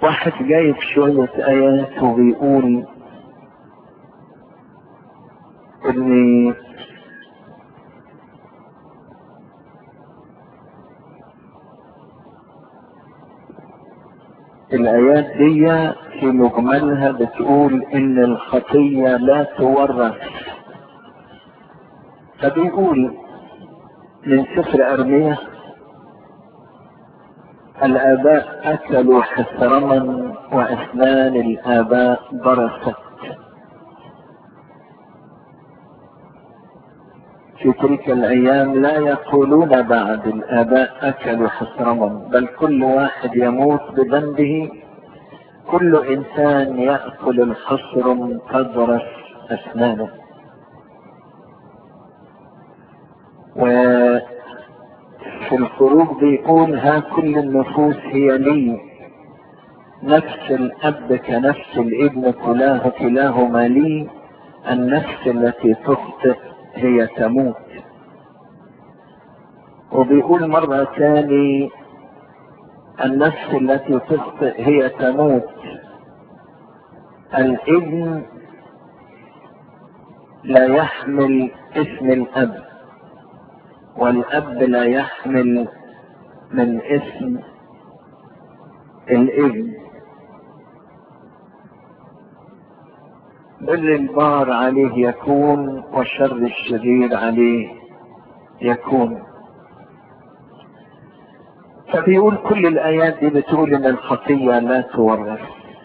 واحد جايب شوية آيات وبيقول إن الآيات دي في مجملها بتقول إن الخطية لا تورث فبيقول من سفر أرمية الآباء أكلوا حسرما وأسنان الآباء برست في تلك الأيام لا يقولون بعد الآباء أكلوا حسرما بل كل واحد يموت بذنبه كل إنسان يأكل الحصر تضرس أسنانه وفي الخروج بيقول ها كل النفوس هي لي نفس الأب كنفس الابن كلاه كلاهما لي النفس التي تخطئ هي تموت وبيقول مرة ثاني النفس التي تخطئ هي تموت الابن لا يحمل اسم الاب والاب لا يحمل من اسم الابن بل البار عليه يكون والشر الشرير عليه يكون فبيقول كل الآيات دي بتقول إن الخطية لا تورث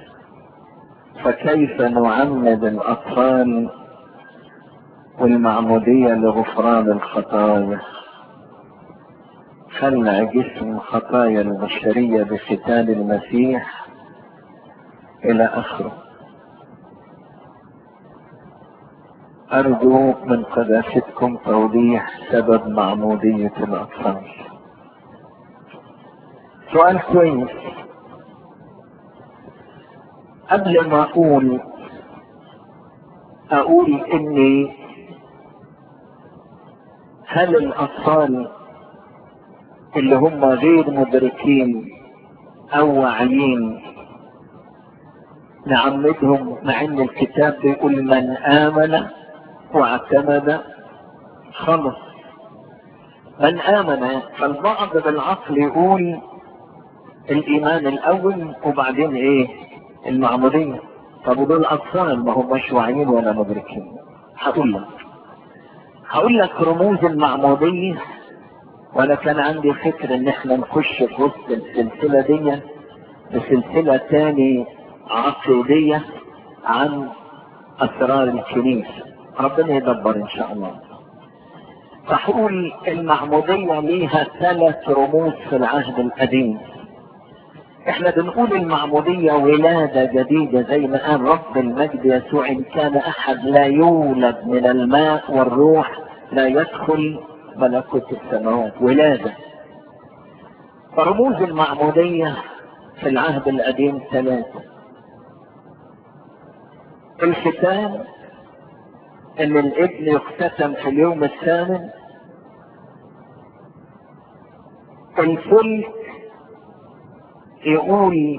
فكيف نعمد الأطفال والمعمودية لغفران الخطايا خلع جسم خطايا البشرية بختان المسيح إلى آخره أرجو من قداستكم توضيح سبب معمودية الأطفال سؤال كويس قبل ما أقول أقول إني هل الأطفال اللي هم غير مدركين أو واعيين نعمدهم مع إن الكتاب بيقول من آمن واعتمد خلص من آمن فالبعض بالعقل يقول الإيمان الأول وبعدين إيه المعمودية طب ودول أطفال ما هماش واعيين ولا مدركين هقول لك هقول لك رموز المعمودية وأنا كان عندي فكر إن إحنا نخش في وسط السلسلة دي بسلسلة تاني عقيدية عن أسرار الكنيسة ربنا يدبر ان شاء الله فحقول المعمودية ليها ثلاث رموز في العهد القديم احنا بنقول المعمودية ولادة جديدة زي ما قال رب المجد يسوع ان كان احد لا يولد من الماء والروح لا يدخل ملكوت السماوات ولادة فرموز المعمودية في العهد القديم ثلاثة الختان ان الابن يختتم في اليوم الثامن الفلك يقول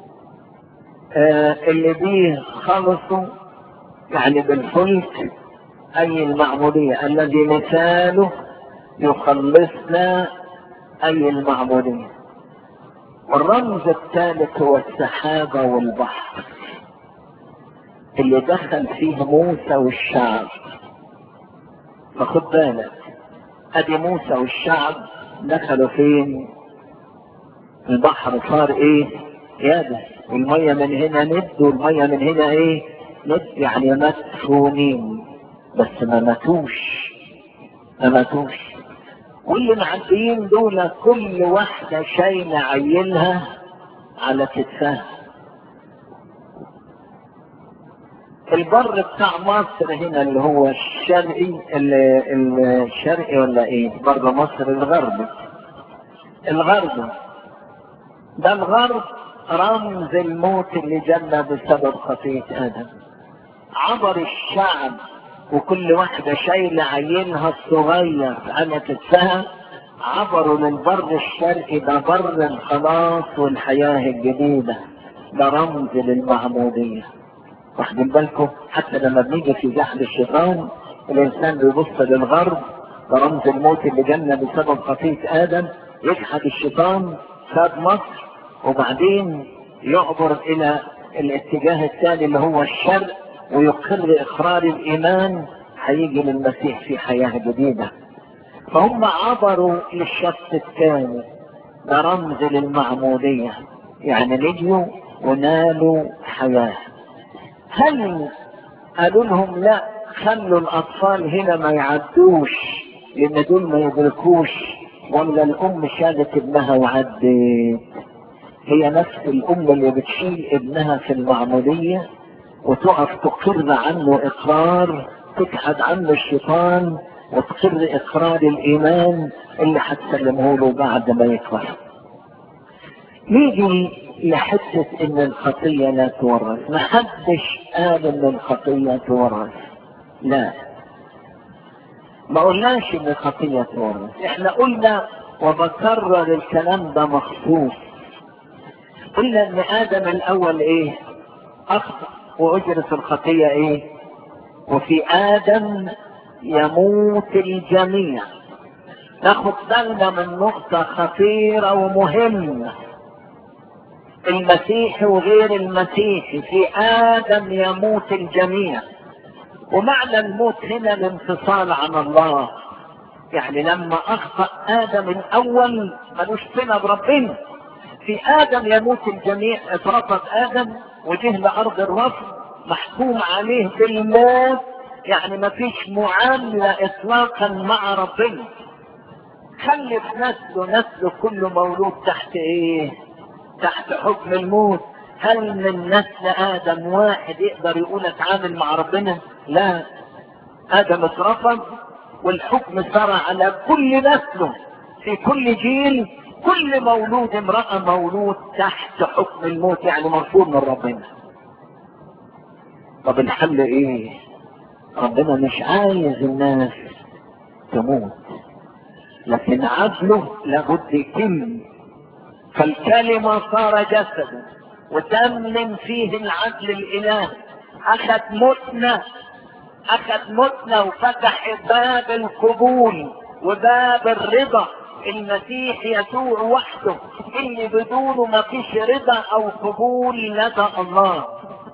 آه اللي بيه خلصوا يعني بالفلك اي المعمودية الذي مثاله يخلصنا اي المعمودية والرمز الثالث هو السحابة والبحر اللي دخل فيه موسى والشعب فخد بالك ادي موسى والشعب دخلوا فين البحر صار ايه يابس والمية من هنا ند والمية من هنا ايه ند يعني مدفونين بس ما ماتوش ما ماتوش واللي معديين دول كل واحدة شايلة عيلها على كتفها البر بتاع مصر هنا اللي هو الشرقي الشرقي ولا ايه بر مصر الغربي الغربي ده الغرب رمز الموت اللي جنى بسبب خطية ادم عبر الشعب وكل واحدة شايلة عينها الصغير على كتفها عبروا للبر الشرقي ده بر الخلاص والحياة الجديدة ده رمز للمعمودية واخدين بالكم حتى لما بنيجي في جحد الشيطان الانسان بيبص للغرب ده رمز الموت اللي جالنا بسبب خطية ادم يجحد الشيطان ساب مصر وبعدين يعبر الى الاتجاه الثاني اللي هو الشرق ويقر اقرار الايمان هيجي للمسيح في حياة جديدة فهم عبروا للشخص الثاني ده رمز للمعمودية يعني نجوا ونالوا حياة هل قالوا لهم لا خلوا الأطفال هنا ما يعدوش لأن دول ما يدركوش ولا الأم شالت ابنها وعدت هي نفس الأم اللي بتشيل ابنها في المعمودية وتقف تقر عنه إقرار تجحد عنه الشيطان وتقر إقرار الإيمان اللي هتسلمه له بعد ما يكبر نيجي لحتة ان الخطية لا تورث ما حدش قال ان الخطية تورث لا ما قلناش ان الخطية تورث احنا قلنا وبكرر الكلام ده مخصوص قلنا ان ادم الاول ايه اخطأ واجرة الخطية ايه وفي ادم يموت الجميع ناخد بالنا من نقطة خطيرة ومهمة المسيح وغير المسيح في آدم يموت الجميع ومعنى الموت هنا الانفصال عن الله يعني لما أخطأ آدم الأول ملوش صلة بربنا في آدم يموت الجميع اترفض آدم وجه لأرض الرفض محكوم عليه بالموت يعني ما فيش معاملة إطلاقا مع ربنا خلف نسله نسله كله مولود تحت إيه؟ تحت حكم الموت هل من نسل ادم واحد يقدر يقول اتعامل مع ربنا لا ادم اترفض والحكم صار على كل نسله في كل جيل كل مولود امرأة مولود تحت حكم الموت يعني مرفوض من ربنا طب الحل ايه ربنا مش عايز الناس تموت لكن عدله لابد يتم فالكلمة صار جسدا وتمم فيه العدل الإلهي أخذ متنا أخذ متنا وفتح باب القبول وباب الرضا المسيح يسوع وحده اللي بدونه ما فيش رضا أو قبول لدى الله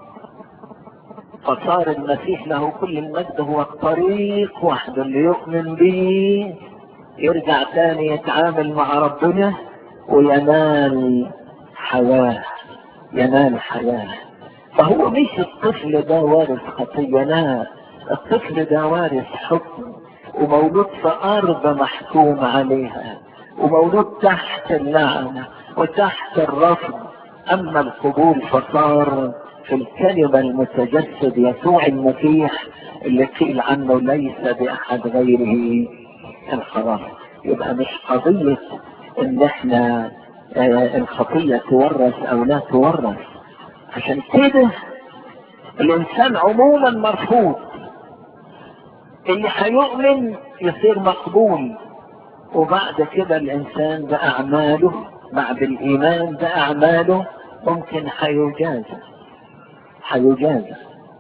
فصار المسيح له كل المجد هو الطريق وحده اللي يؤمن به يرجع تاني يتعامل مع ربنا وينال حياة ينال حياة فهو مش الطفل ده وارث خطية لا الطفل ده وارث حكم ومولود في أرض محكوم عليها ومولود تحت اللعنة وتحت الرفض أما القبول فصار في الكلمة المتجسد يسوع المسيح اللي قيل عنه ليس بأحد غيره الخلاص يبقى مش قضية ان احنا آه الخطية تورث او لا تورث عشان كده الانسان عموما مرفوض اللي هيؤمن يصير مقبول وبعد كده الانسان باعماله بعد الايمان باعماله ممكن هيجازى هيجازى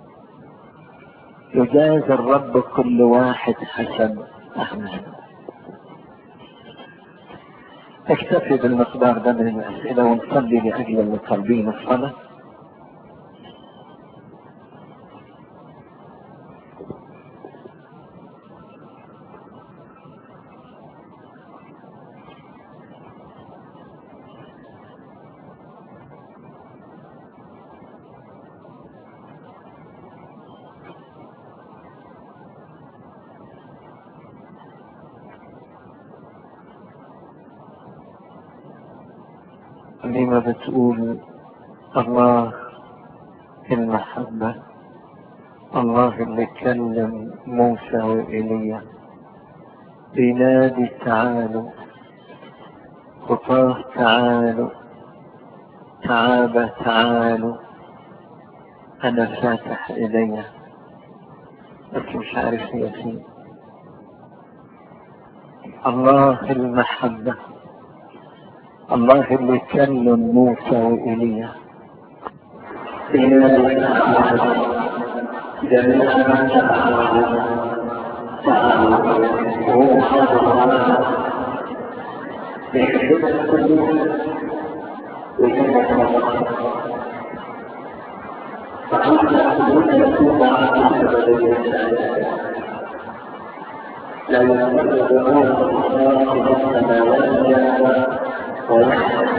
يجازى الرب كل واحد حسب اعماله اكتفي بالمقدار ده من الأسئلة ونصلي لأجل المطالبين الصلاة لما بتقول الله المحبة الله اللي كلم موسى وإيليا بينادي تعالوا خطاه تعالوا تعابة تعالوا أنا فاتح إلي بس مش عارف هي فين الله المحبة الله اللي كلم موسى وإيليا إلى جميع ما تعلم تعلم هو حاضر بحدود كل وجهة فأنت تكون يكون عن لا يملك نور الله السماوات والأرض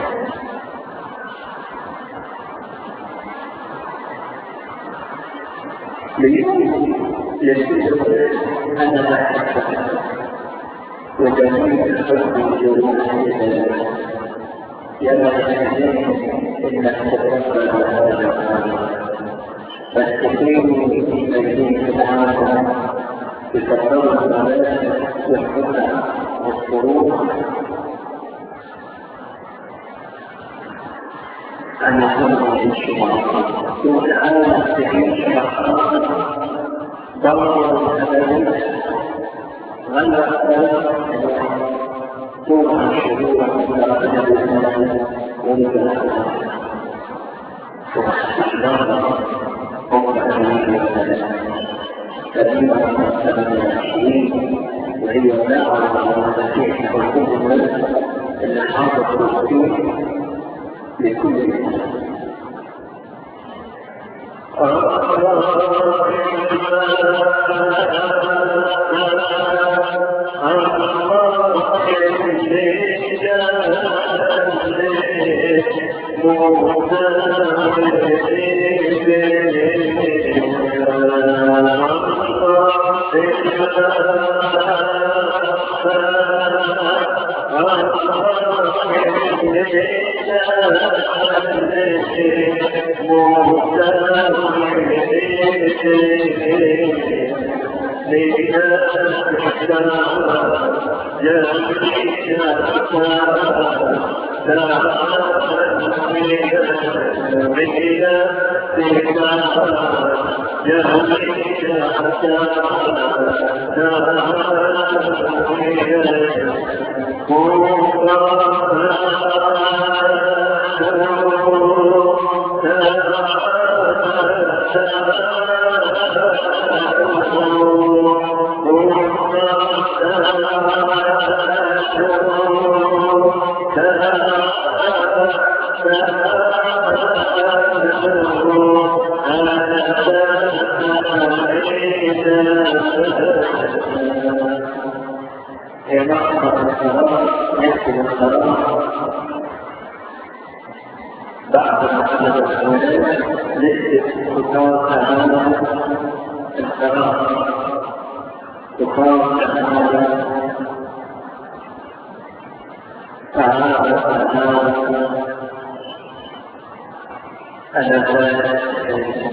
يجب أنا لا وجميع الحب الجميل ينبغي إنك تتقبل هذا فاستقيم في مدينة العالم بتطور الصلاة والحكمة والسرور أن يكون الاجتماع وتعالى تعيش مرحلة دور الأبدية غلق طول الشرور ومن سبحان فوق أمين كثيرا من السبب العشرين وهي دعوة على المسيح والكل اللي حاطط فيه لكل بعد محمد الأولين لإستقرار تعالى القرار استقرار تعالى تعالى تعالى الأهوال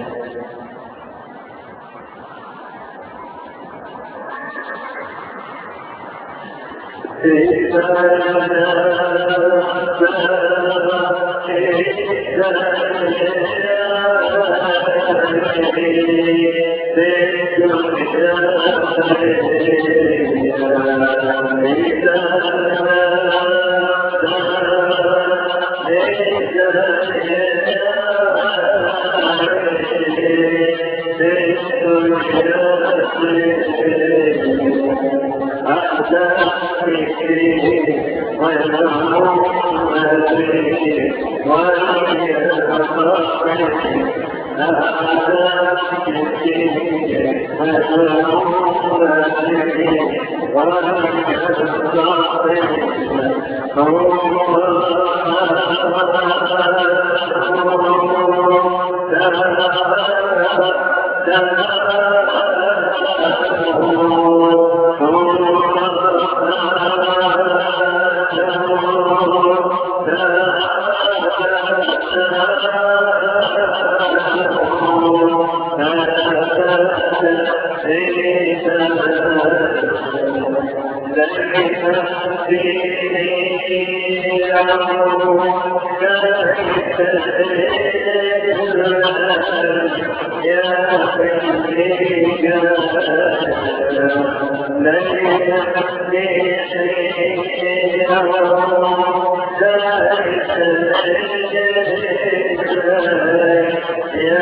Yeah.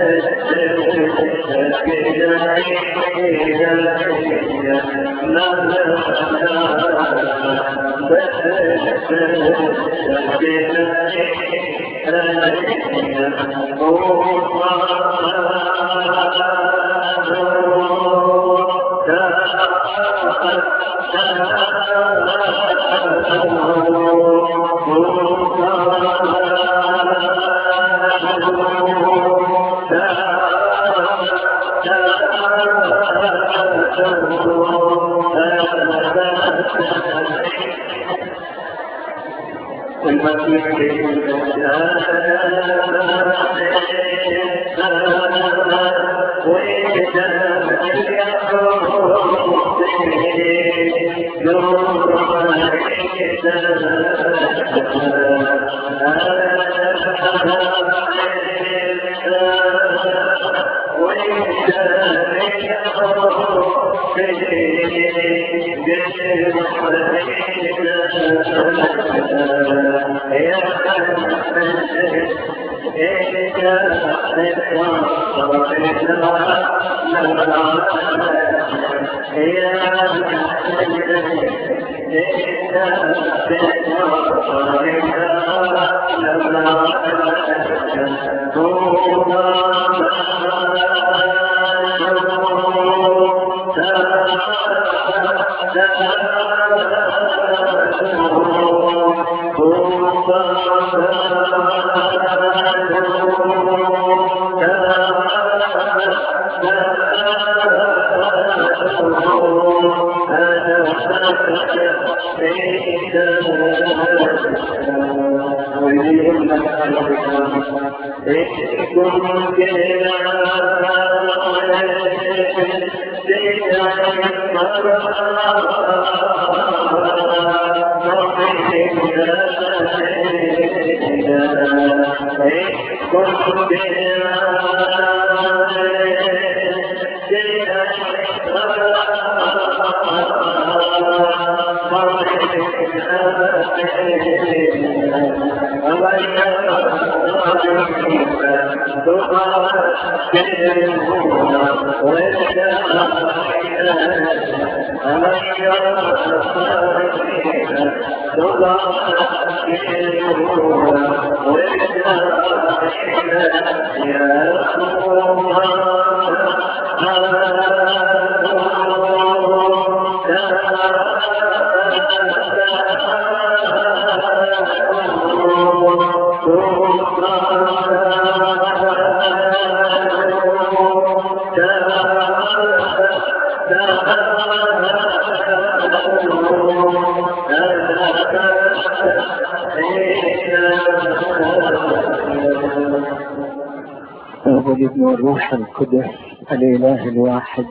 والابن والروح القدس الاله الواحد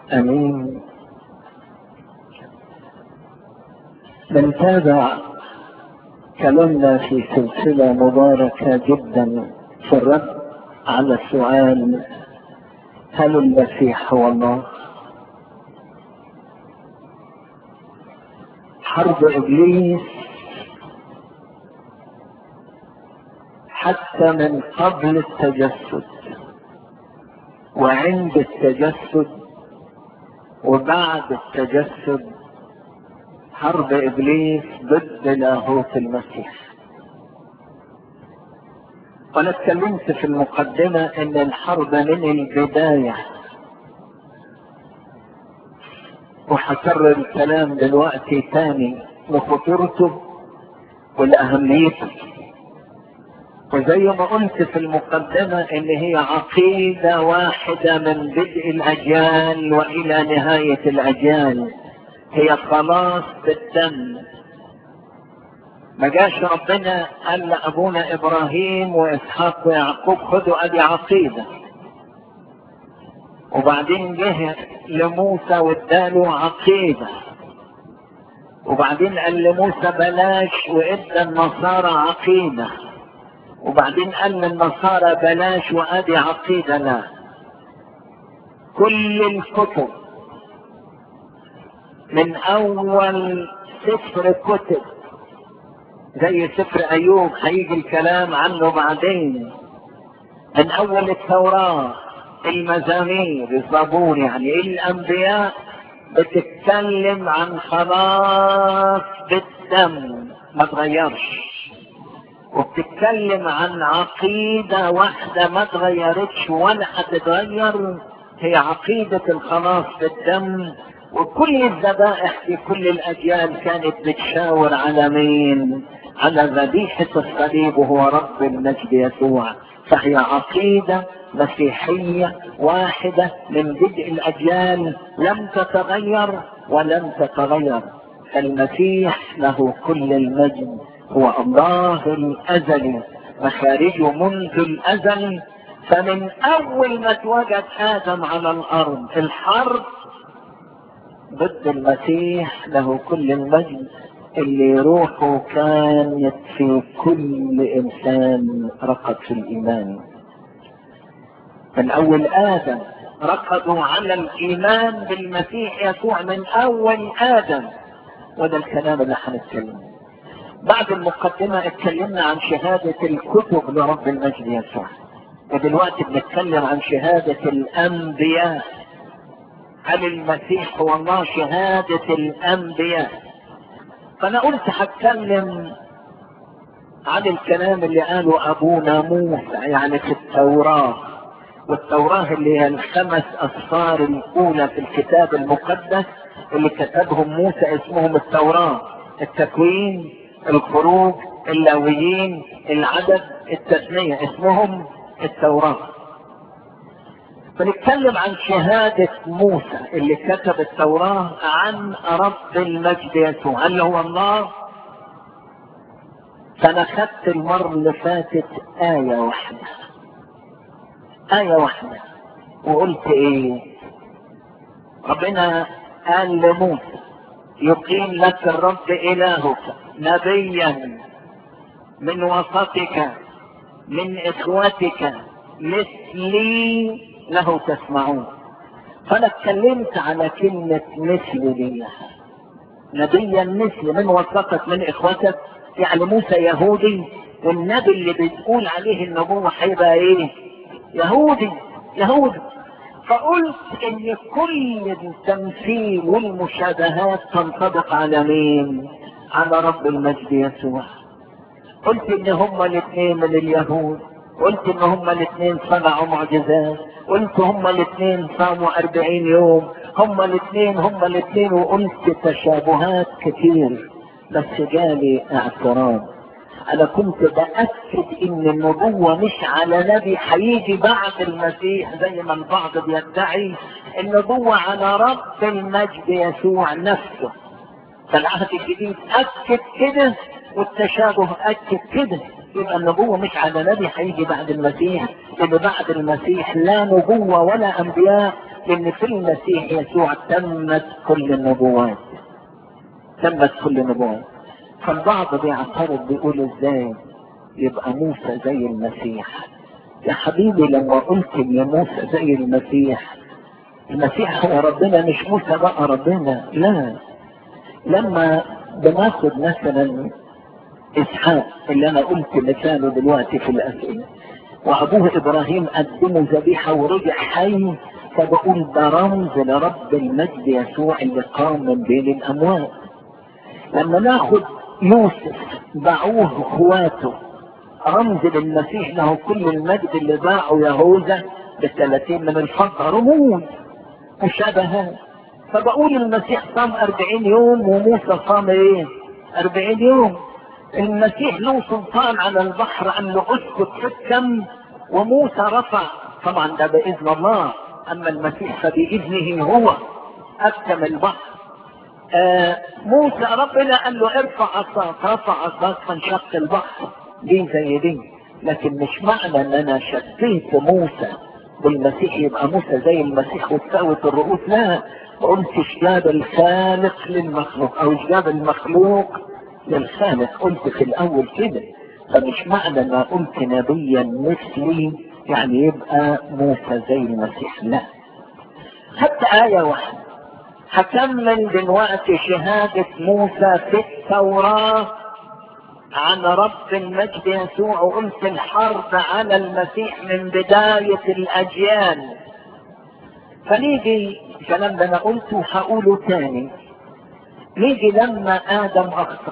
امين بنتابع كلامنا في سلسلة مباركة جدا في الرد على السؤال هل المسيح هو الله؟ حرب ابليس حتى من قبل التجسد وعند التجسد وبعد التجسد حرب ابليس ضد لاهوت المسيح وانا اتكلمت في المقدمة ان الحرب من البداية وهكرر الكلام دلوقتي تاني لخطورته ولأهميته وزي ما قلت في المقدمة ان هي عقيدة واحدة من بدء الاجيال والى نهاية الاجيال هي خلاص بالدم ما جاش ربنا قال لابونا ابراهيم واسحاق ويعقوب خدوا ادي عقيده وبعدين جه لموسى واداله عقيده وبعدين قال لموسى بلاش وادى النصارى عقيده وبعدين قال للنصارى بلاش وادي عقيده لا كل الكتب من اول سفر كتب زي سفر ايوب هيجي الكلام عنه بعدين من اول التوراة المزامير الزبور يعني الانبياء بتتكلم عن خلاص بالدم ما تغيرش وبتتكلم عن عقيدة واحدة ما تغيرتش ولا هتتغير هي عقيدة الخلاص بالدم وكل الذبائح في كل الأجيال كانت بتشاور على مين؟ على ذبيحة الصليب وهو رب المجد يسوع فهي عقيدة مسيحية واحدة من بدء الأجيال لم تتغير ولم تتغير المسيح له كل المجد هو الله الأزلي مخارجه منذ الأزل فمن أول ما اتوجد آدم على الأرض الحرب ضد المسيح له كل المجد اللي روحه كانت في كل انسان رقد في الايمان من اول ادم رقدوا على الايمان بالمسيح يسوع من اول ادم وده الكلام اللي هنتكلم بعد المقدمة اتكلمنا عن شهادة الكتب لرب المجد يسوع ودلوقتي بنتكلم عن شهادة الأنبياء هل المسيح هو الله شهادة الأنبياء فأنا قلت هتكلم عن الكلام اللي قاله أبونا موسى يعني في التوراة والتوراة اللي هي الخمس أسفار الأولى في الكتاب المقدس اللي كتبهم موسى اسمهم التوراة التكوين الخروج اللاويين العدد التثنية اسمهم التوراة بنتكلم عن شهادة موسى اللي كتب التوراة عن رب المجد يسوع اللي هو الله فأنا خدت المرة اللي فاتت آية واحدة آية واحدة وقلت إيه ربنا قال لموسى يقيم لك الرب إلهك نبيا من وسطك من إخوتك مثلي له تسمعون فانا اتكلمت على كلمة مثل دي نبيا مثل من وثقت من اخوتك يعني موسى يهودي والنبي اللي بتقول عليه النبوة هيبقى ايه يهودي يهودي فقلت ان كل التمثيل والمشابهات تنطبق على مين على رب المجد يسوع قلت ان هما الاثنين من اليهود قلت ان هما الاثنين صنعوا معجزات قلت هما الاثنين صاموا أربعين يوم هما الاثنين هما الاثنين وقلت تشابهات كتير بس جالي اعتراض انا كنت باكد ان النبوة مش على نبي هيجي بعد المسيح زي ما البعض بيدعي النبوة على رب المجد يسوع نفسه فالعهد الجديد اكد كده والتشابه اكد كده يبقى النبوة مش على نبي هيجي بعد المسيح لأن بعد المسيح لا نبوة ولا أنبياء لأن في المسيح يسوع تمت كل النبوات تمت كل النبوات فالبعض بيعترض بيقول ازاي يبقى موسى زي المسيح يا حبيبي لما قلت ان موسى زي المسيح المسيح هو ربنا مش موسى بقى ربنا لا لما بناخد مثلا اسحاق اللي انا قلت مثاله دلوقتي في الاسئله وابوه ابراهيم قدمه ذبيحه ورجع حي فبقول ده رمز لرب المجد يسوع اللي قام من بين الاموات لما ناخد يوسف باعوه اخواته رمز للمسيح له كل المجد اللي باعوا يهوذا بالثلاثين من الفضه رموز مشابهات فبقول المسيح صام أربعين يوم وموسى صام ايه أربعين يوم المسيح له سلطان على البحر ان له اسكت حكم وموسى رفع طبعا ده باذن الله اما المسيح فباذنه هو اكتم البحر آه موسى ربنا قال له ارفع عصاك رفع عصاك فانشق البحر دي زي دي لكن مش معنى ان انا شبهت موسى بالمسيح يبقى موسى زي المسيح وتساوت الرؤوس لا قلت اشجاب الخالق للمخلوق او اشجاب المخلوق للخالق قلت في الاول كده فمش معنى ما قلت نبيا مثلي يعني يبقى موسى زي المسيح لا حتى آية واحدة هكمل دلوقتي شهادة موسى في التوراة عن رب المجد يسوع قلت الحرب على المسيح من بداية الأجيال فنيجي الكلام ده أنا قلته هقوله تاني نيجي لما آدم أخطأ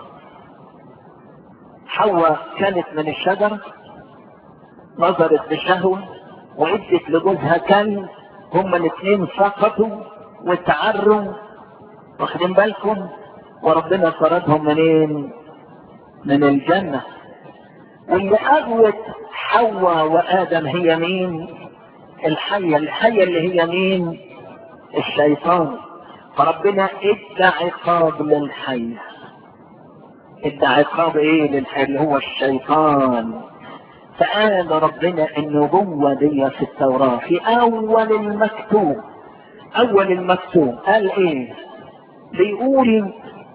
حواء كانت من الشجرة نظرت بشهوة وادت لجوزها كلب هما الاثنين سقطوا وتعروا واخدين بالكم وربنا طردهم منين؟ من الجنة واللي أغوت حواء وآدم هي مين؟ الحية الحية اللي هي مين؟ الشيطان فربنا ادى عقاب للحية ادى عقاب ايه للحية اللي هو الشيطان فقال ربنا النبوة دي في التوراة في أول المكتوب أول المكتوب قال إيه؟ بيقول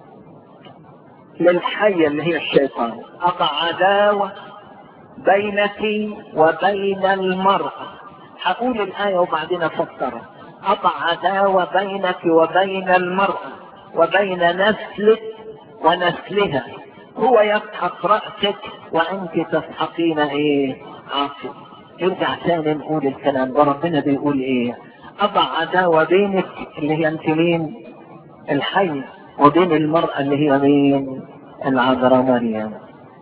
للحية اللي هي الشيطان أضع عداوة بينك وبين المرأة هقول الآية وبعدين أفسرها أضع عداوة بينك وبين المرأة وبين نسلك ونسلها هو يسحق رأسك وأنت تسحقين إيه عاصم يرجع تاني نقول الكلام ده ربنا بيقول إيه أضع عداوة بينك اللي هي أنت مين الحي وبين المرأة اللي هي مين العذراء مريم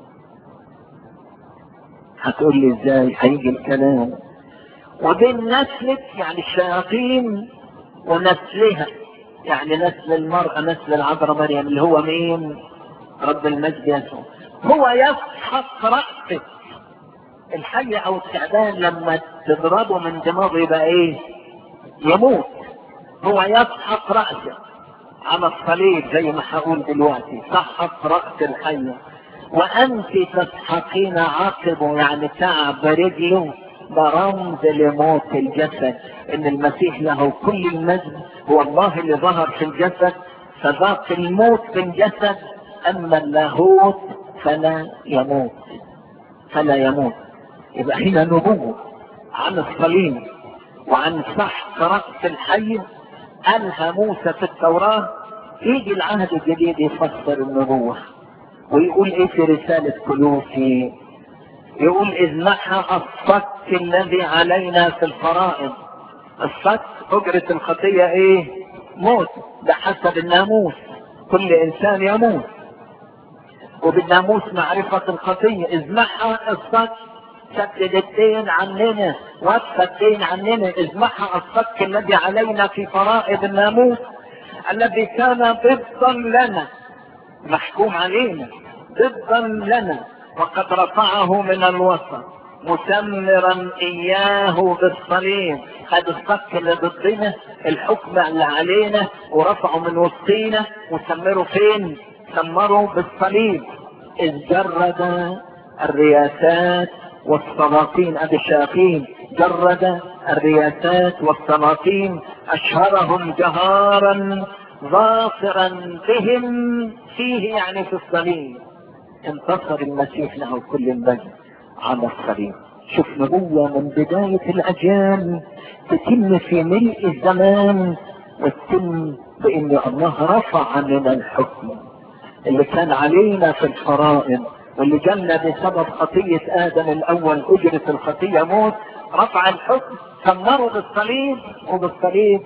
هتقول لي ازاي هيجي الكلام وبين نسلك يعني الشياطين ونسلها يعني نسل المرأة نسل العذراء مريم اللي هو مين رب المجد يسوع هو يسحق رأسك الحي او التعبان لما تضربه من دماغه يبقى ايه يموت هو يسحق رأسه على الصليب زي ما هقول دلوقتي سحق رأس الحية وأنت تسحقين عقبه يعني تعب رجله ده رمز لموت الجسد ان المسيح له كل المجد هو الله اللي ظهر في الجسد فذاق الموت في الجسد اما اللاهوت فلا يموت فلا يموت يبقى هنا نبوة عن الصليب وعن سحق رأس الحي قالها موسى في التوراة يجي العهد الجديد يفسر النبوة ويقول ايه في رسالة كلوسي يقول اذ محى الصك الذي علينا في الفرائض الصك اجرة الخطية ايه موت ده حسب الناموس كل انسان يموت وبالناموس معرفة الخطية اذ محى الصك سدد الدين عننا وفى الدين عننا اذ محى الصك الذي علينا في فرائض الناموس الذي كان ضدا لنا محكوم علينا ضدا لنا وقد رفعه من الوسط مسمرا اياه بالصليب خد الصك اللي ضدنا الحكم اللي علينا ورفعه من وسطينا وسمره فين سمره بالصليب اذ جرد الرياسات والسلاطين ادي الشياطين جرد الرياسات والسلاطين اشهرهم جهارا ظافرا بهم فيه يعني في الصليب انتصر المسيح له كل المجد على الصليب شوف نبوة من بداية الأجيال تتم في ملء الزمان وتتم بأن الله رفع عننا الحكم اللي كان علينا في الفرائض واللي جالنا بسبب خطية آدم الأول أجرة الخطية موت رفع الحكم ثمره بالصليب وبالصليب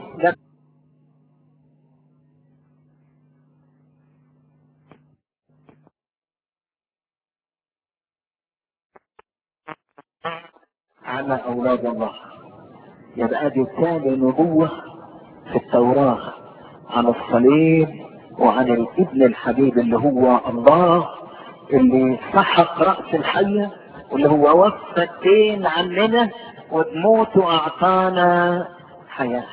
على أولاد الله يبقى دي تاني نبوة في التوراة عن الصليب وعن الابن الحبيب اللي هو الله اللي سحق رأس الحية واللي هو وفى الدين عننا وبموته أعطانا حياة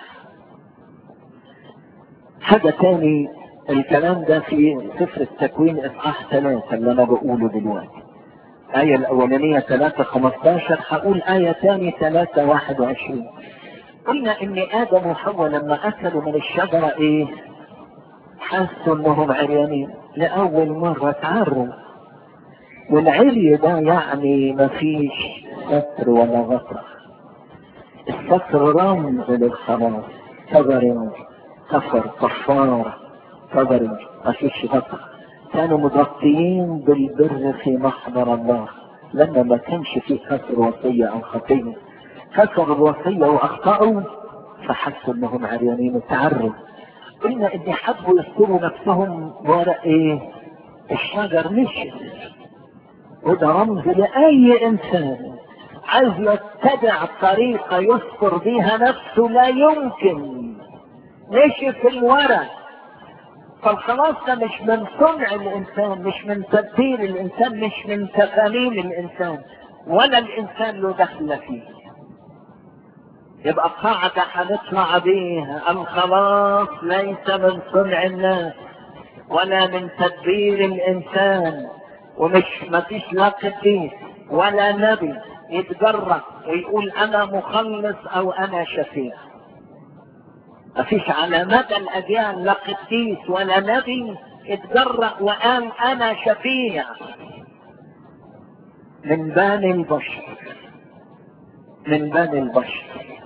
حاجة تاني الكلام ده في سفر التكوين إصحاح ثلاثة اللي أنا بقوله دلوقتي الآية الأولانية 3 15 هقول آية ثانية 3 21 قلنا إن آدم وحواء لما أكلوا من الشجرة إيه؟ حسوا إنهم عريانين لأول مرة تعروا والعري ده يعني مفيش ستر ولا غطرة الستر رمز للخلاص كفر كفر كفارة كفر مفيش غطرة كانوا مغطيين بالبر في محضر الله لما ما كانش فيه كسر وصية او خطية كسروا الوصية واخطأوا فحسوا انهم عريانين وتعروا قلنا ان حبوا يستروا نفسهم ورا ايه الشجر مشي وده رمز لاي انسان عايز يتبع طريقة يستر بيها نفسه لا يمكن مشي في الورق فالخلاص ده مش من صنع الانسان مش من تدبير الانسان مش من تفانين الانسان ولا الانسان له دخل فيه يبقى قاعدة هنطلع بيها الخلاص ليس من صنع الناس ولا من تدبير الانسان ومش مفيش لا قديس ولا نبي يتجرأ ويقول انا مخلص او انا شفيع مفيش على مدى الاجيال لا قديس ولا نبي اتجرأ وقال انا شفيع من بني البشر من بني البشر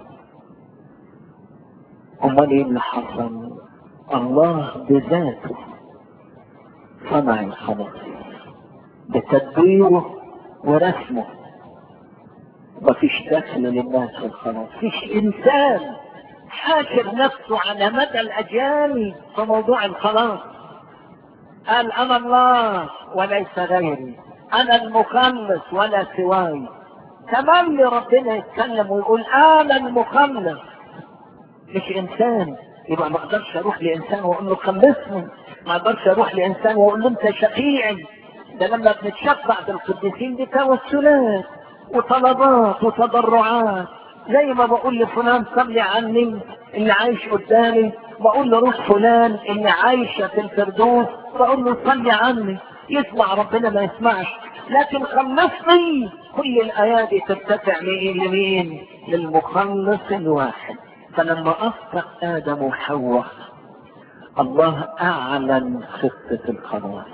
امال ايه اللي حصل الله بذاته صنع الخلاص بتدبيره ورسمه مفيش دخل للناس في الخلاص مفيش انسان حاشر نفسه على مدى الاجيال في موضوع الخلاص قال انا الله وليس غيري انا المخلص ولا سواي كمان ربنا يتكلم ويقول انا المخلص مش انسان يبقى ما اقدرش اروح لانسان واقول له خلصني ما اقدرش اروح لانسان واقول له انت شفيعي ده لما بنتشفع بالقديسين دي توسلات وطلبات وتضرعات زي ما بقول لفلان صلي عني اللي عايش قدامي بقول له روح فلان اللي عايشة في الفردوس بقول له صلي عني يسمع ربنا ما يسمعش لكن خلصني كل الآيات دي ترتفع لإيه لمين للمخلص الواحد فلما أخطأ آدم وحواء الله أعلن خطة الخلاص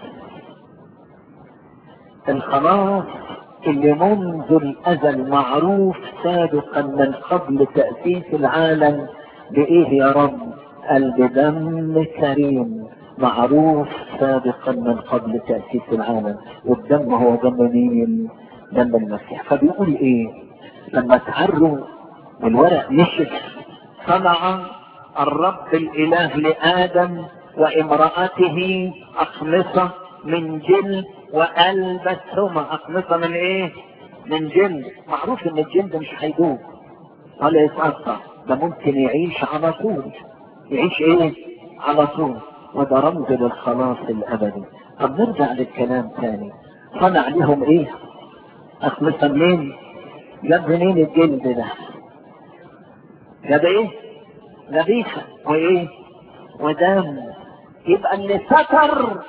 الخلاص اللي منذ الأزل معروف سابقا من قبل تأسيس العالم بإيه يا رب قال بدم كريم معروف سابقا من قبل تأسيس العالم والدم هو دم مين دم المسيح فبيقول ايه لما تعروا الورق نشف صنع الرب الإله لآدم وامرأته أخمصة من جلد وألبسهما أخمصة من إيه؟ من جلد معروف إن الجلد مش هيدوب ولا يتقطع ده ممكن يعيش على طول يعيش إيه؟ على طول وده رمز للخلاص الأبدي طب نرجع للكلام تاني صنع لهم إيه؟ أخمصة منين؟ جاب منين الجلد ده؟ جاب إيه؟ ذبيحة وإيه؟ ودم يبقى اللي ستر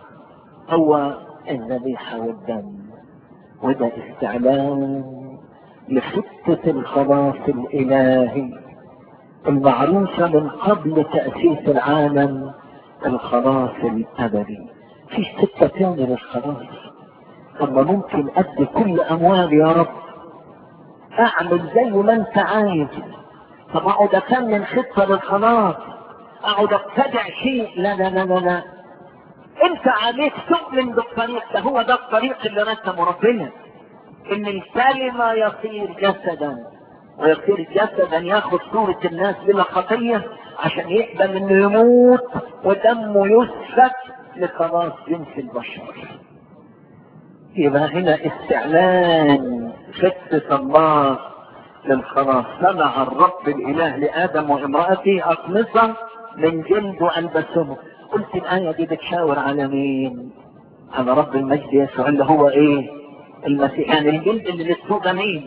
هو الذبيحة والدم وده استعلام لخطة الخلاص الإلهي المعروفة من قبل تأسيس العالم الخلاص الأبدي في سكة تانية للخلاص طب ممكن أدي كل أموالي يا رب أعمل زي ما أنت عايز طب أقعد أكمل خطة للخلاص أقعد أبتدع شيء لا لا لا لا, لا. انت عليك تؤمن بالطريق ده هو ده الطريق اللي رسمه ربنا ان الكلمة يصير جسدا ويصير جسدا ياخد صورة الناس بلا خطية عشان يقبل انه يموت ودمه يسفك لخلاص جنس البشر يبقى هنا استعلان خطة الله للخلاص صنع الرب الاله لادم وامرأته اقمصة من جلد والبسهم قلت الآية دي بتشاور على مين؟ على رب المجد يسوع اللي هو إيه؟ المسيح يعني الجلد اللي للسوق مين؟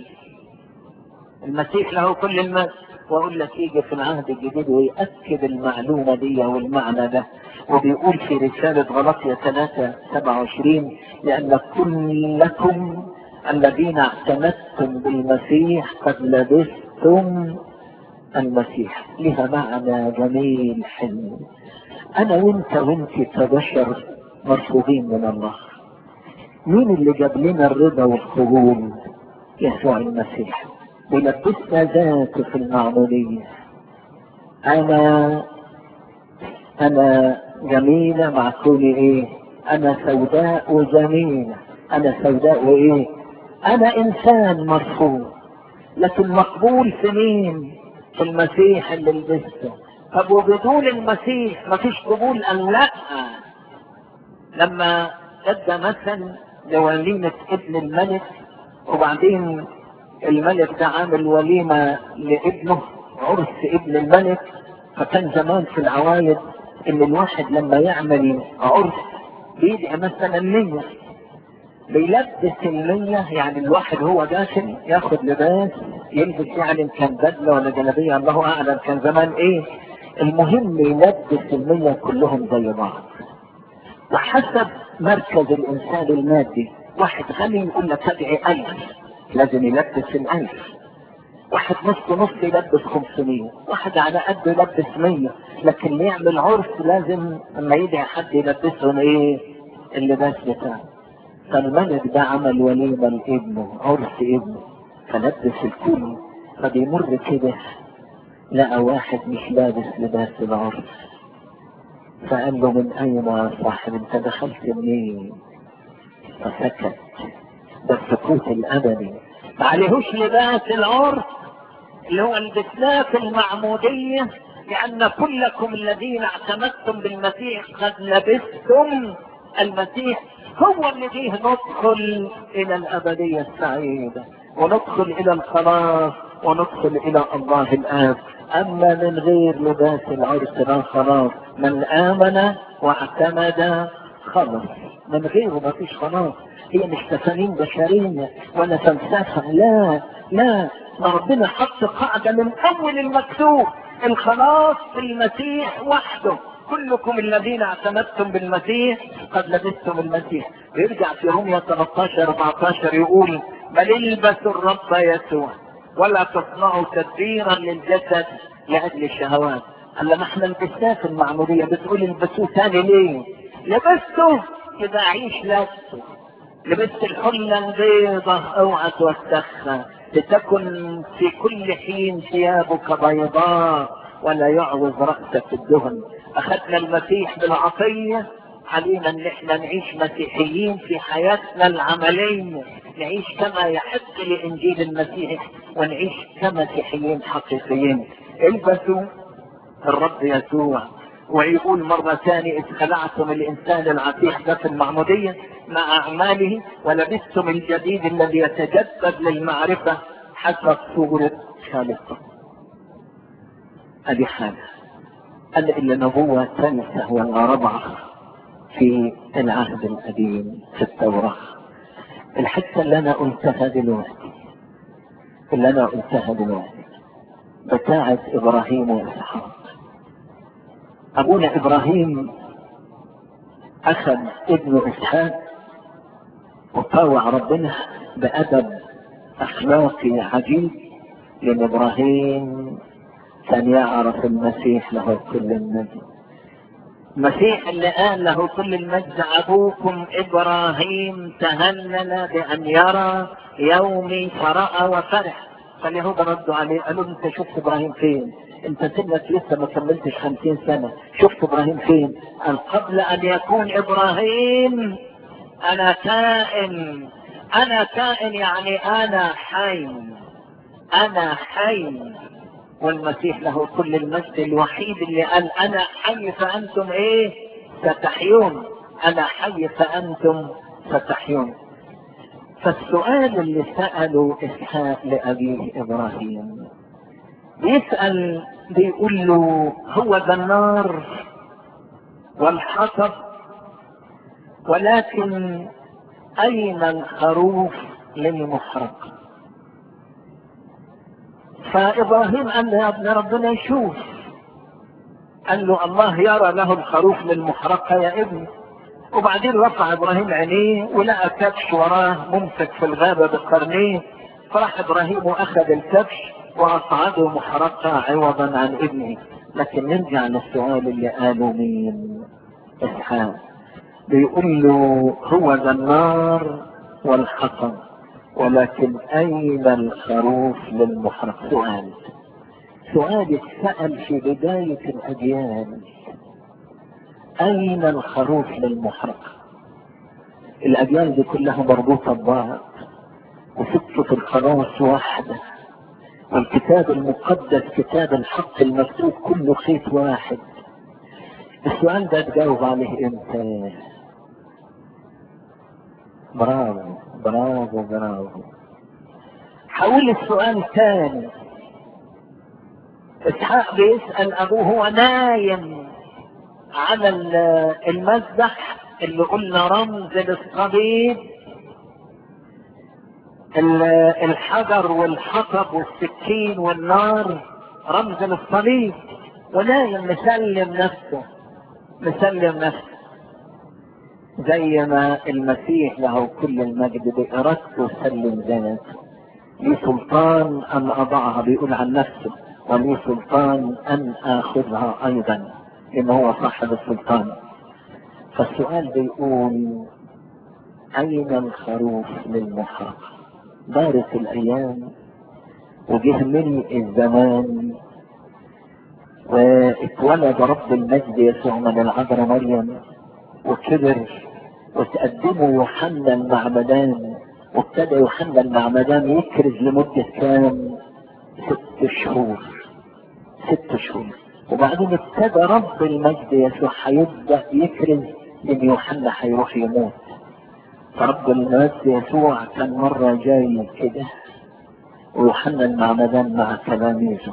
المسيح له كل المجد وأقول لك يجي في العهد الجديد ويأكد المعلومة دي والمعنى ده وبيقول في رسالة غلطية 3 27 لأن كلكم الذين اعتمدتم بالمسيح قد لبستم المسيح لها معنى جميل حلو انا وانت وانت كبشر مرفوضين من الله مين اللي جاب لنا الرضا والقبول يسوع المسيح ولبسنا ذاته في المعمودية انا انا جميلة مع كل ايه انا سوداء وجميلة انا سوداء وايه انا انسان مرفوض لكن مقبول في مين في المسيح اللي لبسته طب وبدون المسيح مفيش قبول ام لا لما ادى مثل لوليمة ابن الملك وبعدين الملك ده عامل وليمة لابنه عرس ابن الملك فكان زمان في العوايد ان الواحد لما يعمل عرس بيدعي مثلا نية بيلبس النية يعني الواحد هو داخل ياخد لباس يلبس يعني إن كان بدلة ولا جلابية الله اعلم كان زمان ايه المهم يلبس النية كلهم زي بعض وحسب مركز الانسان المادي واحد غني يقول لك ادعي الف لازم يلبس الالف واحد نص نص يلبس 500 واحد على قد يلبس 100 لكن اللي يعمل عرس لازم لما يدعي حد يلبسهم ايه اللباس بتاعه فالملك ده عمل وليمة لابنه عرس ابنه فلبس الكل فبيمر كده لقى واحد مش لابس لباس العرس فقال له من اين يا صاحب انت دخلت منين فسكت ده السكوت الابدي ما عليهوش لباس العرس اللي هو لبسناه في المعمودية لأن كلكم الذين اعتمدتم بالمسيح قد لبستم المسيح هو اللي فيه ندخل إلى الأبدية السعيدة وندخل إلى الخلاص وندخل إلى الله الآب أما من غير لباس العرس لا خلاص من آمن واعتمد خلص من غيره ما فيش خلاص هي مش تفانين بشرية ولا فلسفة لا لا ما ربنا حط قاعدة من أول المكتوب الخلاص في المسيح وحده كلكم الذين اعتمدتم بالمسيح قد لبستم المسيح يرجع في روميا 13 14 يقول بل البسوا الرب يسوع ولا تصنعوا تدبيرا للجسد لاجل الشهوات قال لما احنا لبسناه في المعموديه بتقول البسوه ثاني ليه؟ لبسته يبقى عيش لبسه لبست الحلة البيضة اوعى توسخها لتكن في كل حين ثيابك بيضاء ولا يعوز رأسك الدهن أخذنا المسيح بالعطية علينا ان احنا نعيش مسيحيين في حياتنا العملية نعيش كما يحق لانجيل المسيح ونعيش كمسيحيين حقيقيين البسوا الرب يسوع ويقول مرة ثانية إذ خلعتم الإنسان العتيق ده في المعمودية مع أعماله ولبستم الجديد الذي يتجدد للمعرفة حسب صورة خالقه هذه حاجة قال إلا نبوة ثالثة ولا رابعة في العهد القديم في التوراة الحتة اللي أنا قلتها دلوقتي اللي أنا قلتها دلوقتي بتاعة إبراهيم وإسحاق أبونا إبراهيم أخذ ابن إسحاق وطاوع ربنا بأدب أخلاقي عجيب لأن إبراهيم كان يعرف المسيح له كل المجد المسيح اللي قال له كل المجد أبوكم إبراهيم تهلل بأن يرى يومي فرأى وفرح فاليهود ردوا عليه قالوا انت شفت ابراهيم فين انت سنك لسه ما كملتش خمسين سنة شفت ابراهيم فين قال قبل ان يكون ابراهيم انا كائن انا كائن يعني انا حي انا حي والمسيح له كل المجد الوحيد اللي قال انا حي فانتم ايه ستحيون انا حي فانتم ستحيون فالسؤال اللي سأله إسحاق لأبيه إبراهيم بيسأل بيقول له هو ذا النار والحطب ولكن أين الخروف للمحرق فإبراهيم قال له يا ابن ربنا يشوف قال له الله يرى له الخروف للمحرقة يا ابني وبعدين رفع ابراهيم عينيه ولقى كبش وراه ممسك في الغابة بقرنيه فراح ابراهيم واخذ الكبش واصعده محرقة عوضا عن ابنه لكن نرجع للسؤال اللي قاله مين اسحاق بيقول له هو ذا النار والحطب ولكن اين الخروف للمحرق سؤال سؤال اتسأل في بداية الأديان أين الخروف للمحرق الأجيال دي كلها مربوطة ببعض وسكة الخلاص واحدة والكتاب المقدس كتاب الحق المكتوب كله خيط واحد السؤال ده تجاوب عليه امتى برافو برافو برافو حول السؤال تاني اسحاق بيسأل ابوه هو نايم على المذبح اللي قلنا رمز للصليب الحجر والحطب والسكين والنار رمز للصليب ونايم مسلم نفسه مسلم نفسه زي ما المسيح له كل المجد بإرادته سلم ذاته لي سلطان أن أضعها بيقول عن نفسه ولي سلطان أن آخذها أيضا إن هو صاحب السلطان فالسؤال بيقول أين الخروف للمحرقة دارت الأيام وجه ملء الزمان واتولد رب المجد يسوع من العذراء مريم وكبر وتقدمه يوحنا المعمدان وابتدى يوحنا المعمدان يكرز لمدة كام؟ ست شهور ست شهور وبعدين ابتدى رب المجد يسوع هيبدأ يكرز ان يوحنا هيروح يموت فرب المجد يسوع كان مرة جاي كده ويوحنا المعمدان مع تلاميذه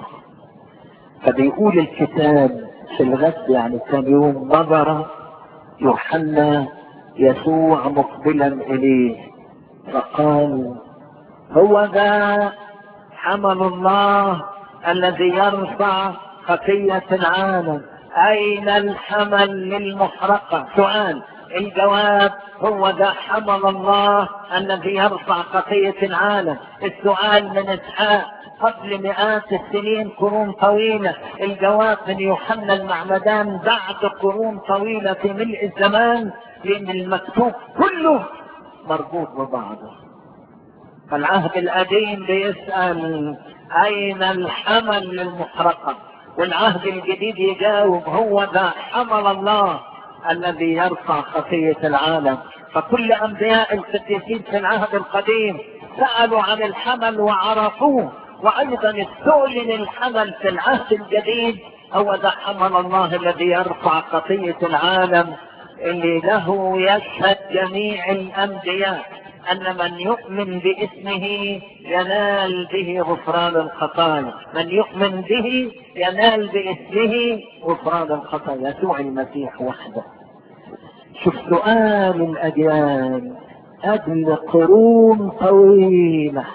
فبيقول الكتاب في الغد يعني كان يوم نظر يوحنا يسوع مقبلا اليه فقال هو ذا حمل الله الذي يرفع خطية العالم أين الحمل للمحرقة سؤال الجواب هو ذا حمل الله الذي يرفع خطية العالم السؤال من إسحاق قبل مئات السنين قرون طويلة الجواب من يوحنا المعمدان بعد قرون طويلة في ملء الزمان لأن المكتوب كله مربوط ببعضه فالعهد القديم بيسأل أين الحمل للمحرقة والعهد الجديد يجاوب هو ذا حمل الله الذي يرفع خطية العالم فكل أنبياء القديسين في العهد القديم سألوا عن الحمل وعرفوه وأيضا استعلن الحمل في العهد الجديد هو ذا حمل الله الذي يرفع خطية العالم اللي له يشهد جميع الأنبياء أن من يؤمن باسمه ينال به غفران الخطايا من يؤمن به ينال باسمه غفران الخطايا يسوع المسيح وحده شوف سؤال الأديان قبل قرون طويلة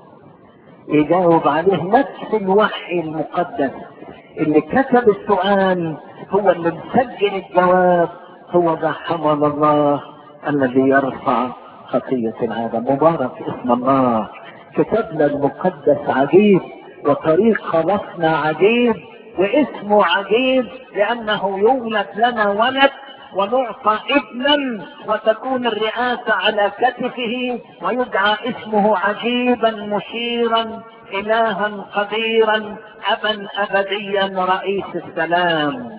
يجاوب عليه نفس الوحي المقدس اللي كتب السؤال هو اللي مسجل الجواب هو ذا حمل الله الذي يرفع خطية العالم مبارك اسم الله كتابنا المقدس عجيب وطريق خلاصنا عجيب واسمه عجيب لأنه يولد لنا ولد ونعطى ابنا وتكون الرئاسة على كتفه ويدعى اسمه عجيبا مشيرا إلها قديرا أبا أبديا رئيس السلام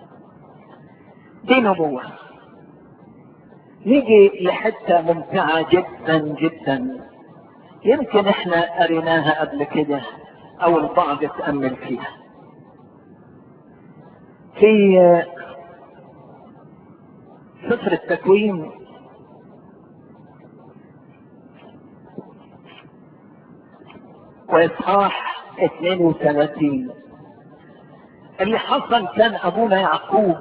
دي نبوة نيجي لحتة ممتعة جدا جدا يمكن احنا قريناها قبل كده او البعض اتأمل فيها في سفر التكوين واصحاح 32 اللي حصل كان ابونا يعقوب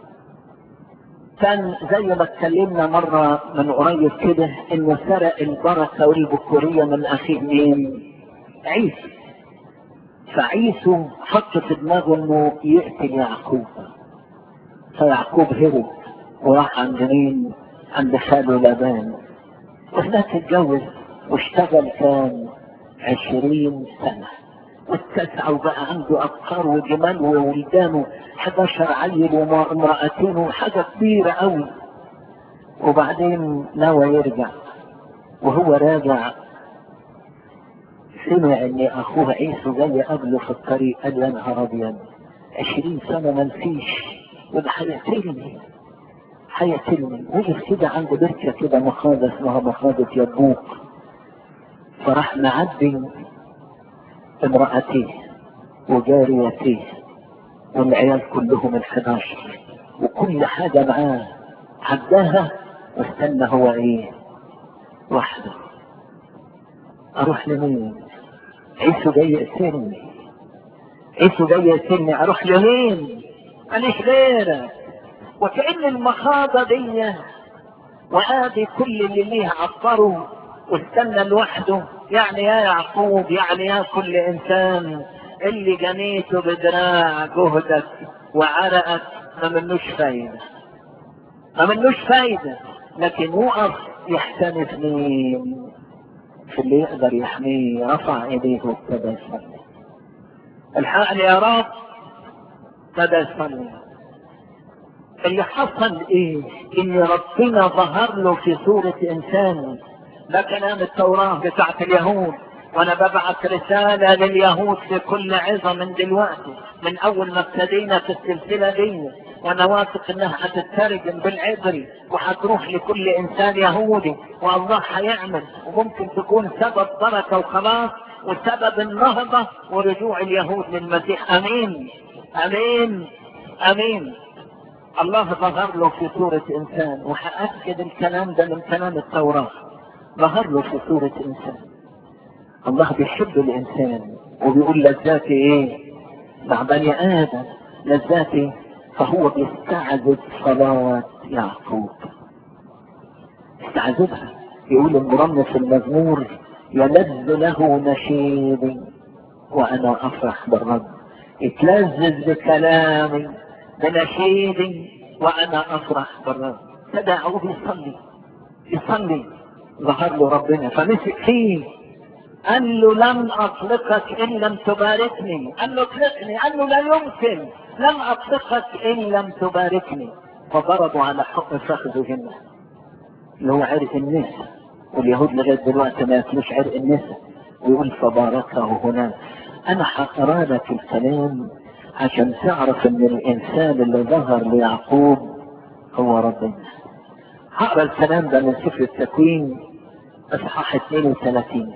كان زي ما اتكلمنا مرة من قريب كده انه سرق البركة والبكورية من اخيه مين عيسى فعيسو حط في دماغه انه يقتل يعقوب فيعقوب هرب وراح عند مين عند خاله لابان وهناك اتجوز واشتغل كان عشرين سنة واتسع وبقى عنده أبقار وجمال وولدانه 11 عيل وامرأتين وحاجة كبيرة قوي وبعدين نوى يرجع وهو راجع سمع ان اخوه عيسو جاي قبله في الطريق قال يا نهار ابيض 20 سنة ما نسيش وده هيقتلني هيقتلني وقف كده عند بركة كده مخاضة اسمها مخاضة يبوك فراح معدي امرأتيه وجاريتيه والعيال كلهم الحداشر وكل حاجة معاه عداها واستنى هو ايه وحده اروح لمين عيسو جاي يقتلني عيسو جاي يقتلني اروح لمين ماليش غيرك وكأن المخاضة دي وادي كل اللي ليه عبروا واستنى لوحده يعني يا يعقوب يعني يا كل انسان اللي جنيته بدراع جهدك وعرقك ما منوش فايدة ما منوش فايدة لكن وقف يحتمس مين في اللي يقدر يحميه رفع ايديه وابتدى يصلي الحقني يا رب ابتدى يصلي اللي حصل ايه ان ربنا ظهر له في صورة انسان ده كلام التوراة بتاعت اليهود وانا ببعث رسالة لليهود في كل عظة من دلوقتي من اول ما ابتدينا في السلسلة دي وانا واثق انها هتترجم بالعبري وهتروح لكل انسان يهودي والله هيعمل وممكن تكون سبب بركة وخلاص وسبب النهضة ورجوع اليهود للمسيح امين امين امين الله ظهر له في صورة انسان وهأكد الكلام ده من كلام التوراة ظهر له في صورة انسان الله بيحب الانسان وبيقول لذاتي ايه مع بني ادم لذاتي فهو بيستعذب صلاة يعقوب استعذبها يقول المرنم في المزمور يلذ له نشيدي وانا افرح بالرب اتلذذ بكلامي بنشيدي وانا افرح بالرب ابتدى يعقوب يصلي يصلي ظهر له ربنا فمسك فيه قال له لن اطلقك ان لم تباركني قال له اطلقني قال له لا يمكن لن اطلقك ان لم تباركني فضربوا على حق فخذهن اللي هو عرق النساء واليهود لغايه دلوقتي ما ياكلوش عرق النساء ويقول فباركه هناك انا هقرا لك الكلام عشان تعرف ان الانسان اللي ظهر ليعقوب هو ربنا هقرا الكلام ده من سفر التكوين اصحاح 32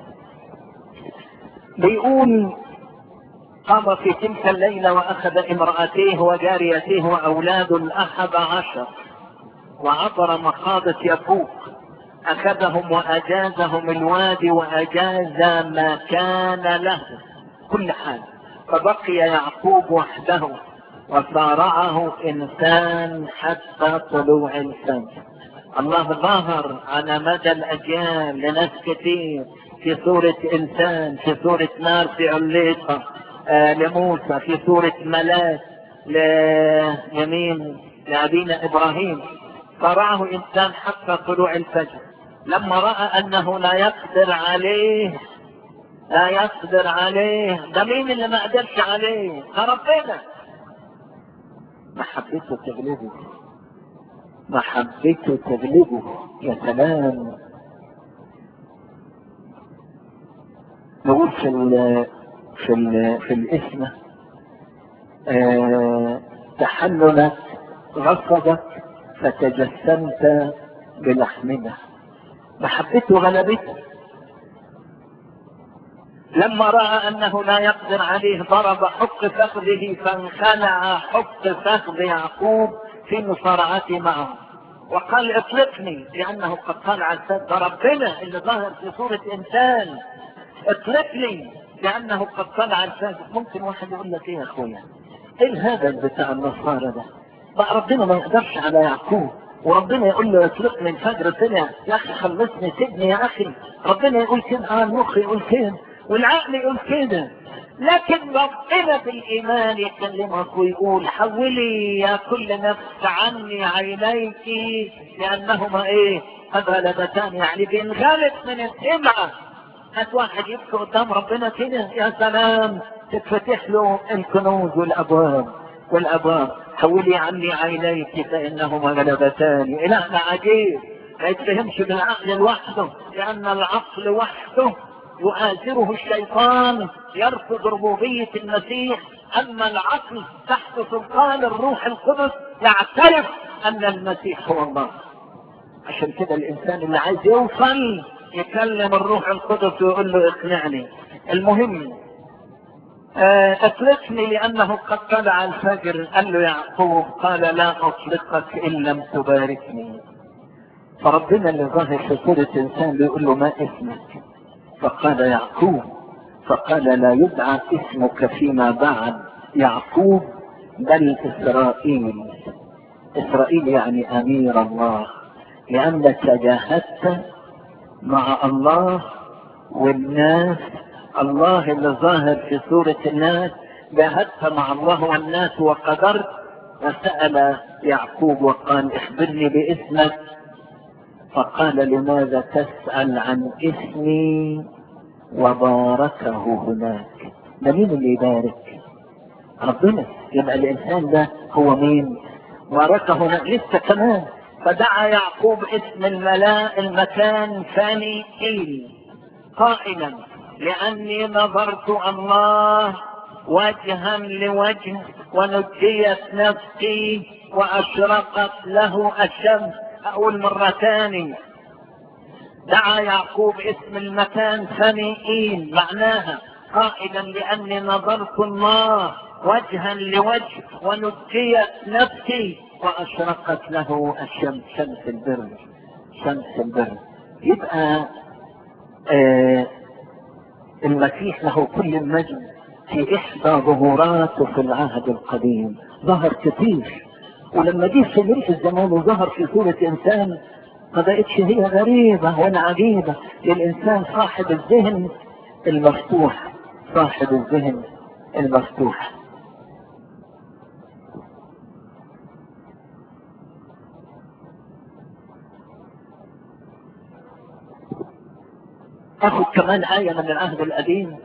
بيقول قام في تلك الليلة وأخذ امرأتيه وجاريتيه وأولاد الأحد عشر وعبر مخاضة يبوك أخذهم وأجازهم الوادي وأجاز ما كان له كل حاجة فبقي يعقوب وحده وصارعه إنسان حتى طلوع الشمس الله ظهر على مدى الأجيال لناس كثير في صورة إنسان في صورة نار في عليقة آه لموسى في صورة ملاك ليمين لأبينا إبراهيم صرعه إنسان حتى طلوع الفجر لما رأى أنه لا يقدر عليه لا يقدر عليه ده مين اللي ما قدرش عليه ده ربنا محبته تغلبه محبته تغلبه يا سلام نقول في ال في ال في الاسم آه تحللت غصبك فتجسمت بلحمنا محبته غلبته لما راى انه لا يقدر عليه ضرب حق فخذه فانخلع حق فخذ يعقوب في مصارعته معه وقال اطلقني لانه قد طلع السد ربنا اللي ظهر في صوره انسان اطلقني لانه قد طلع الفجر ممكن واحد يقول لك ايه يا اخويا ايه الهبل بتاع النصارى ده بقى ربنا ما يقدرش على يعقوب وربنا يقول له اطلقني الفجر طلع يا اخي خلصني سيبني يا اخي ربنا يقول كده اه المخ يقول كده والعقل يقول كده لكن ربنا في الايمان يكلمك ويقول حولي يا كل نفس عني عينيك لانهما ايه قد غلبتان يعني بينغلب من السمعه هات واحد يبكي قدام ربنا كده يا سلام تتفتح له الكنوز والابواب والابواب حولي عني عينيك فانهما غلبتان الهنا عجيب ما يتفهمش بالعقل لوحده لان العقل وحده يؤازره الشيطان يرفض ربوبية المسيح أما العقل تحت سلطان الروح القدس يعترف ان المسيح هو الله عشان كده الانسان اللي عايز يوصل يكلم الروح القدس ويقول له اقنعني المهم آه، اطلقني لانه قد طلع الفجر قال له يعقوب قال لا اطلقك ان لم تباركني فربنا اللي ظاهر في صورة انسان بيقول له ما اسمك فقال يعقوب فقال لا يدعى اسمك فيما بعد يعقوب بل اسرائيل اسرائيل يعني امير الله لانك جاهدت مع الله والناس الله اللي ظاهر في سورة الناس جاهدت مع الله والناس وقدرت وسأل يعقوب وقال اخبرني باسمك فقال لماذا تسأل عن اسمي وباركه هناك ده مين اللي يبارك ربنا يبقى الانسان ده هو مين باركه هناك لسه كمان فدعا يعقوب اسم الملاء المكان ثاني إيل قائلا لأني نظرت الله وجها لوجه ونجيت نفسي وأشرقت له الشمس أقول مرة ثانية دعا يعقوب اسم المكان ثنيئين معناها قائلا لأني نظرت الله وجها لوجه ونجيت نفسي وأشرقت له الشمس شمس البر شمس البر يبقى آه المسيح له كل المجد في إحدى ظهوراته في العهد القديم ظهر كثير ولما جه في ملء الزمان وظهر في صورة إنسان ما بقتش هي غريبة ولا عجيبة للإنسان صاحب الذهن المفتوح صاحب الذهن المفتوح اخذ كمان آية من العهد القديم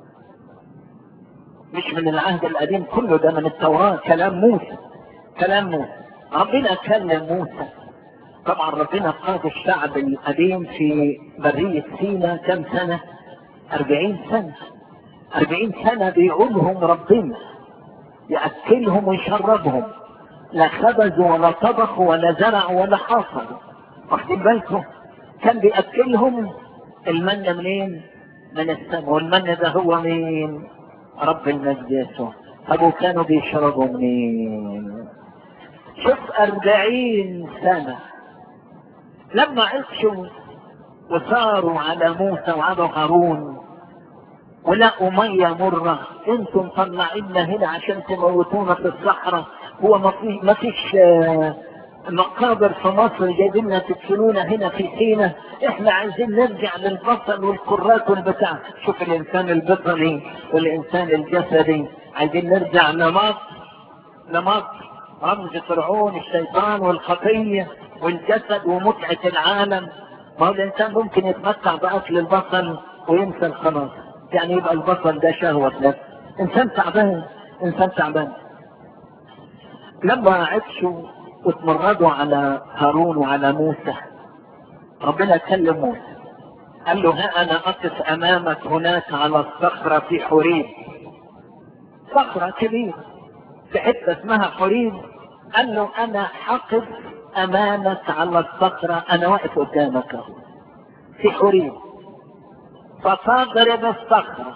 مش من العهد القديم كله ده من التوراة كلام موسى كلام موسى ربنا كلم موسى طبعا ربنا قاد الشعب القديم في برية سينا كم سنة أربعين سنة أربعين سنة بيقولهم ربنا يأكلهم ويشربهم لا خبزوا ولا طبخوا ولا زرعوا ولا حاصروا واخدين بالكم كان بيأكلهم المن منين؟ من السماء والمن ده هو مين؟ رب المجد يسوع طب وكانوا بيشربوا منين؟ شوف أربعين سنة لما عشوا وصاروا على موسى وعلى هارون ولقوا مية مرة انتم طلعينا هنا عشان تموتونا في الصحراء هو ما في ما فيش آه مقابر في مصر جايبيننا تدفنونا هنا في سينا احنا عايزين نرجع للبطن والكرات والبتاع شوف الانسان البطني والانسان الجسدي عايزين نرجع لمصر لمصر رمز فرعون الشيطان والخطية والجسد ومتعة العالم ما هو الانسان ممكن يتمتع باكل البطن وينسى الخلاص يعني يبقى البطن ده شهوة نفس انسان تعبان انسان تعبان لما عطشوا واتمردوا على هارون وعلى موسى ربنا كلم موسى قال له ها انا اقف امامك هناك على الصخرة في حريب صخرة كبيرة في حتة اسمها حريب قال له انا حقف امامك على الصخرة انا واقف قدامك اهو في حريب فتضرب الصخرة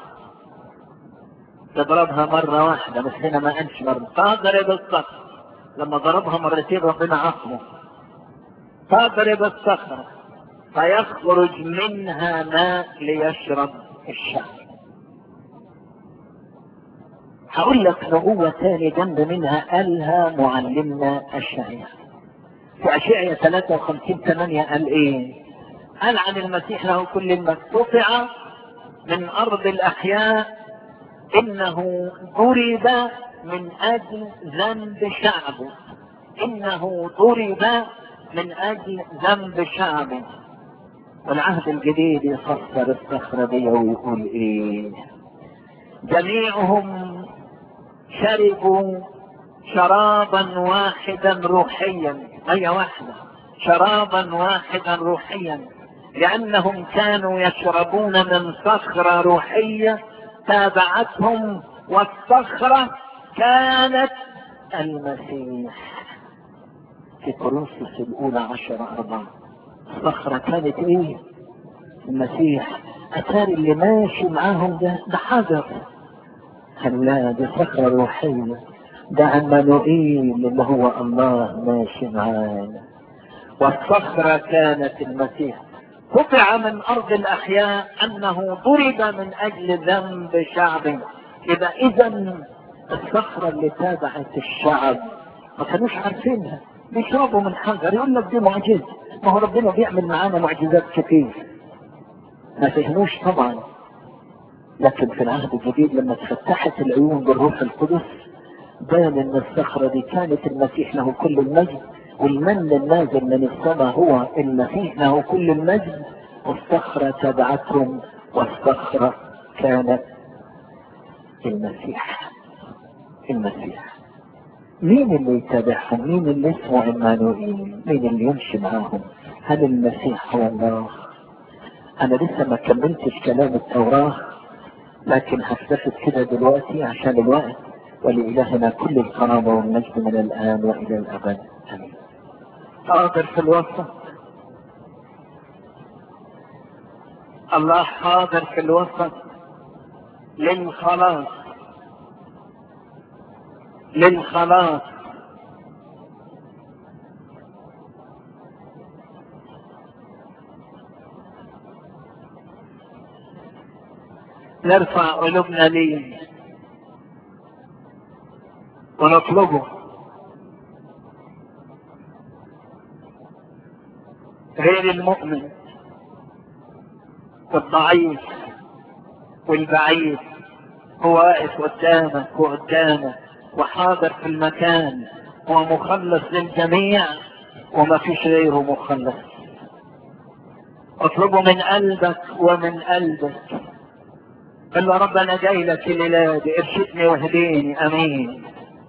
تضربها مرة واحدة بس هنا ما قالش مرة تضرب الصخرة لما ضربها مرتين ربنا عصمه فاضرب الصخرة فيخرج منها ماء ليشرب الشعب هقول لك نبوة تاني جنب منها قالها معلمنا الشعير في أشعية 53 8 قال إيه؟ قال عن المسيح له كل المكتوفع من أرض الأحياء إنه ضرب من اجل ذنب شعبه انه ضرب من اجل ذنب شعبه والعهد الجديد يفسر الصخرة دي ويقول ايه جميعهم شربوا شرابا واحدا روحيا اي واحدة شرابا واحدا روحيا لانهم كانوا يشربون من صخرة روحية تابعتهم والصخرة كانت المسيح في كورنثوس الأولى عشرة أربعة الصخرة كانت إيه؟ المسيح أتاري اللي ماشي معاهم ده ده حجر لا دي صخرة روحية ده عمانوئيل اللي هو الله ماشي معانا والصخرة كانت المسيح قطع من أرض الأحياء أنه ضرب من أجل ذنب شعبه إذا إذا الصخرة اللي تابعت الشعب ما كانوش عارفينها بيشربوا من حجر يقول لك دي معجزة ما هو ربنا بيعمل معانا معجزات كتير ما فهموش طبعا لكن في العهد الجديد لما تفتحت العيون بالروح القدس بان ان الصخرة دي كانت المسيح له كل المجد والمن النازل من السماء هو المسيح له كل المجد والصخرة تبعتهم والصخرة كانت المسيح المسيح مين اللي يتابعهم مين اللي اسمه عمانوئيل مين اللي يمشي معاهم هل المسيح هو الله انا لسه ما كملتش كلام التوراة لكن هستفد كده دلوقتي عشان الوقت ولإلهنا كل الكرامة والمجد من الآن وإلى الأبد آمين حاضر في الوسط الله حاضر في الوسط للخلاص للخلاص نرفع قلوبنا ليه ونطلبه غير المؤمن والضعيف والبعيد هو واقف قدامك وقدامك وحاضر في المكان هو مخلص للجميع وما فيش غيره مخلص اطلبه من قلبك ومن قلبك قال له رب انا جاي لك الليله دي ارشدني واهديني امين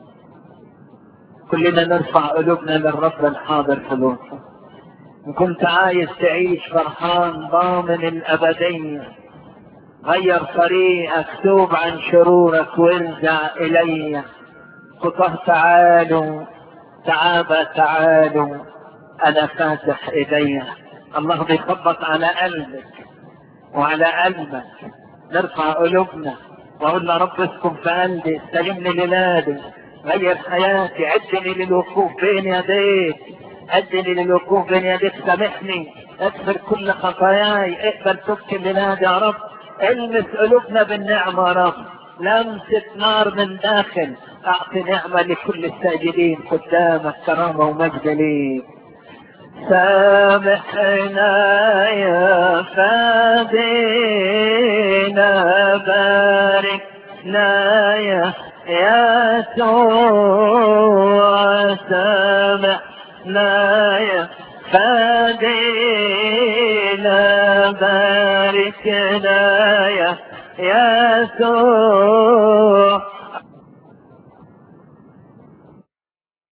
كلنا نرفع قلوبنا للرب الحاضر في الوسط ان كنت عايز تعيش فرحان ضامن الابديه غير طريقك توب عن شرورك وارجع الي خطاه تعالوا تعابى تعالوا انا فاتح ايديا الله بيخبط على قلبك وعلى قلبك نرفع قلوبنا واقول له رب اسكن في قلبي استلمني لنادي غير حياتي عدني للوقوف بين يديك عدني للوقوف بين يديك سامحني اغفر كل خطاياي اقبل توبتي لنادي يا رب المس قلوبنا بالنعمة يا رب لمسة نار من داخل اعطي نعمة لكل الساجدين قدامك كرامة ومجد ليك سامحنا يا فادينا باركنا يا يسوع سامحنا يا فادينا باركنا يا يسوع